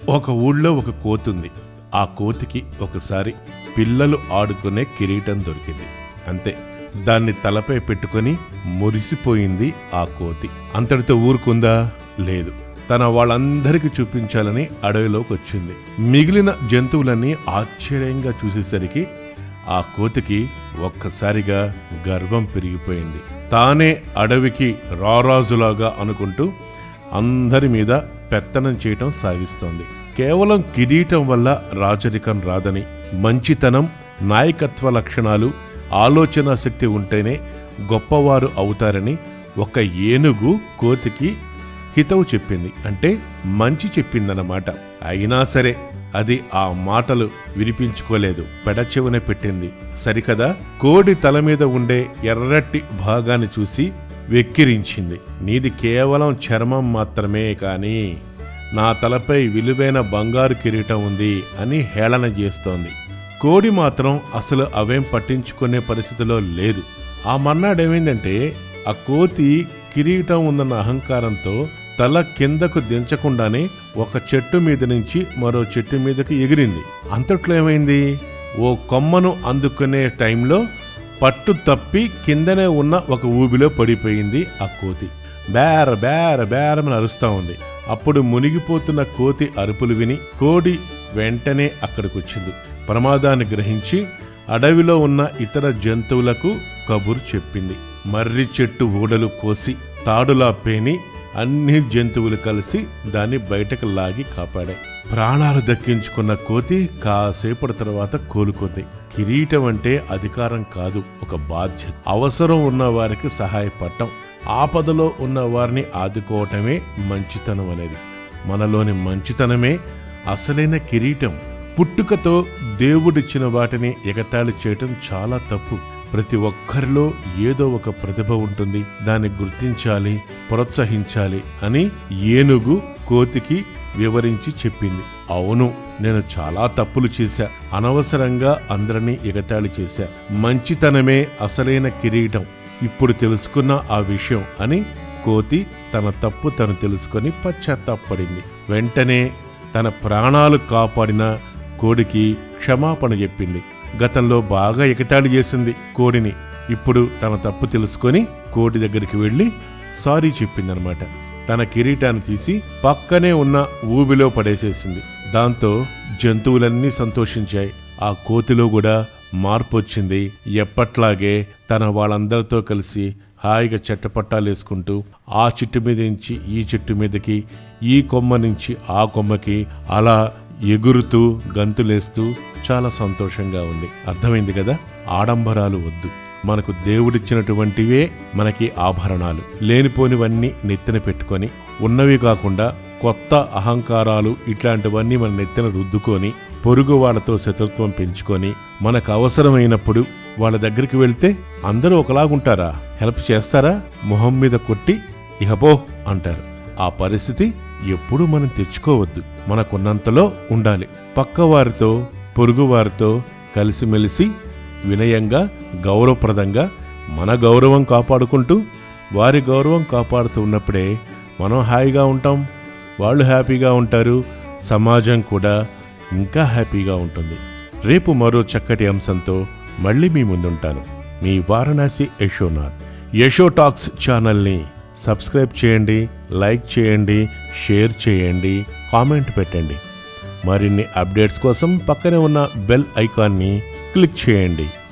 ఒక ఊళ్ళో ఒక కోతుంది ఆ కోతికి ఒకసారి పిల్లలు ఆడుకునే కిరీటం దొరికింది అంతే దాన్ని తలపై పెట్టుకొని మురిసిపోయింది ఆ కోతి అంతటితో ఊరుకుందా లేదు తన వాళ్ళందరికీ చూపించాలని అడవిలోకి వచ్చింది మిగిలిన జంతువులన్నీ ఆశ్చర్యంగా చూసేసరికి ఆ కోతికి ఒక్కసారిగా గర్వం పెరిగిపోయింది తానే అడవికి రారాజులాగా అనుకుంటూ అందరి మీద పెత్తనం చేయటం సాగిస్తోంది కేవలం కిరీటం వల్ల రాజరికం రాదని మంచితనం నాయకత్వ లక్షణాలు ఆలోచన శక్తి ఉంటేనే గొప్పవారు అవుతారని ఒక ఏనుగు కోతికి హితవు చెప్పింది అంటే మంచి చెప్పిందన్నమాట అయినా సరే అది ఆ మాటలు వినిపించుకోలేదు పెడచెవున పెట్టింది సరికదా కోడి తల మీద ఉండే ఎర్రటి భాగాన్ని చూసి వెక్కిరించింది నీది కేవలం చర్మం మాత్రమే కాని నా తలపై విలువైన బంగారు కిరీటం ఉంది అని హేళన చేస్తోంది కోడి మాత్రం అసలు అవేం పట్టించుకునే పరిస్థితిలో లేదు ఆ మర్నాడేమైందంటే ఆ కోతి కిరీటం ఉందన్న అహంకారంతో తల కిందకు దించకుండానే ఒక చెట్టు మీద నుంచి మరో చెట్టు మీదకి ఎగిరింది అంతట్లో ఏమైంది ఓ కొమ్మను అందుకునే టైంలో పట్టు తప్పి కిందనే ఉన్న ఒక ఊబిలో పడిపోయింది ఆ కోతి బేర బేర బేరమని అరుస్తా ఉంది అప్పుడు మునిగిపోతున్న కోతి అరుపులు విని కోడి వెంటనే అక్కడికొచ్చింది ప్రమాదాన్ని గ్రహించి అడవిలో ఉన్న ఇతర జంతువులకు కబురు చెప్పింది మర్రి చెట్టు ఊడలు కోసి తాడులా పేని అన్ని జంతువులు కలిసి దాన్ని బయటకు లాగి కాపాడాయి ప్రాణాలు దక్కించుకున్న కోతి కాసేపటి తర్వాత కోలుకుంది కిరీటం అంటే అధికారం కాదు ఒక బాధ్యత అవసరం ఉన్న వారికి సహాయపడటం ఆపదలో ఉన్న వారిని ఆదుకోవటమే మంచితనం అనేది మనలోని మంచితనమే అసలైన కిరీటం పుట్టుకతో దేవుడిచ్చిన వాటిని ఎగతాళి చేయటం చాలా తప్పు ప్రతి ఒక్కరిలో ఏదో ఒక ప్రతిభ ఉంటుంది దాన్ని గుర్తించాలి ప్రోత్సహించాలి అని ఏనుగు కోతికి వివరించి చెప్పింది అవును నేను చాలా తప్పులు చేశా అనవసరంగా అందరినీ ఎగతాళి చేశా మంచితనమే అసలైన కిరీటం ఇప్పుడు తెలుసుకున్న ఆ విషయం అని కోతి తన తప్పు తను తెలుసుకొని పశ్చాత్తాపడింది వెంటనే తన ప్రాణాలు కాపాడిన కోడికి క్షమాపణ చెప్పింది గతంలో బాగా ఎగతాళి చేసింది కోడిని ఇప్పుడు తన తప్పు తెలుసుకొని కోడి దగ్గరికి వెళ్ళి సారీ చెప్పిందనమాట తన కిరీటాన్ని తీసి పక్కనే ఉన్న ఊబిలో పడేసేసింది దాంతో జంతువులన్నీ సంతోషించాయి ఆ కోతిలో కూడా మార్పు వచ్చింది ఎప్పట్లాగే తన వాళ్ళందరితో కలిసి హాయిగా చెట్టపట్టాలేసుకుంటూ ఆ చెట్టు మీద నుంచి ఈ చెట్టు మీదకి ఈ కొమ్మ నుంచి ఆ కొమ్మకి అలా ఎగురుతూ గంతులేస్తూ చాలా సంతోషంగా ఉంది అర్థమైంది కదా ఆడంబరాలు వద్దు మనకు దేవుడిచ్చినటువంటివే మనకి ఆభరణాలు లేనిపోనివన్నీ నెత్తిన పెట్టుకొని ఉన్నవి కాకుండా కొత్త అహంకారాలు ఇట్లాంటివన్నీ మన నెత్తిన రుద్దుకొని పొరుగు వాళ్ళతో శత్రుత్వం పెంచుకొని మనకు అవసరమైనప్పుడు వాళ్ళ దగ్గరికి వెళ్తే అందరూ ఒకలాగుంటారా హెల్ప్ చేస్తారా మొహం మీద కొట్టి ఇహపో అంటారు ఆ పరిస్థితి ఎప్పుడూ మనం తెచ్చుకోవద్దు మనకున్నంతలో ఉండాలి పక్కవారితో పొరుగువారితో కలిసిమెలిసి వినయంగా గౌరవప్రదంగా మన గౌరవం కాపాడుకుంటూ వారి గౌరవం కాపాడుతూ ఉన్నప్పుడే మనం హాయిగా ఉంటాం వాళ్ళు హ్యాపీగా ఉంటారు సమాజం కూడా ఇంకా హ్యాపీగా ఉంటుంది రేపు మరో చక్కటి అంశంతో మళ్ళీ మీ ముందుంటాను మీ వారణాసి యశోనాథ్ యశో టాక్స్ ఛానల్ని సబ్స్క్రైబ్ చేయండి లైక్ చేయండి షేర్ చేయండి కామెంట్ పెట్టండి మరిన్ని అప్డేట్స్ కోసం పక్కనే ఉన్న బెల్ ఐకాన్ని క్లిక్ చేయండి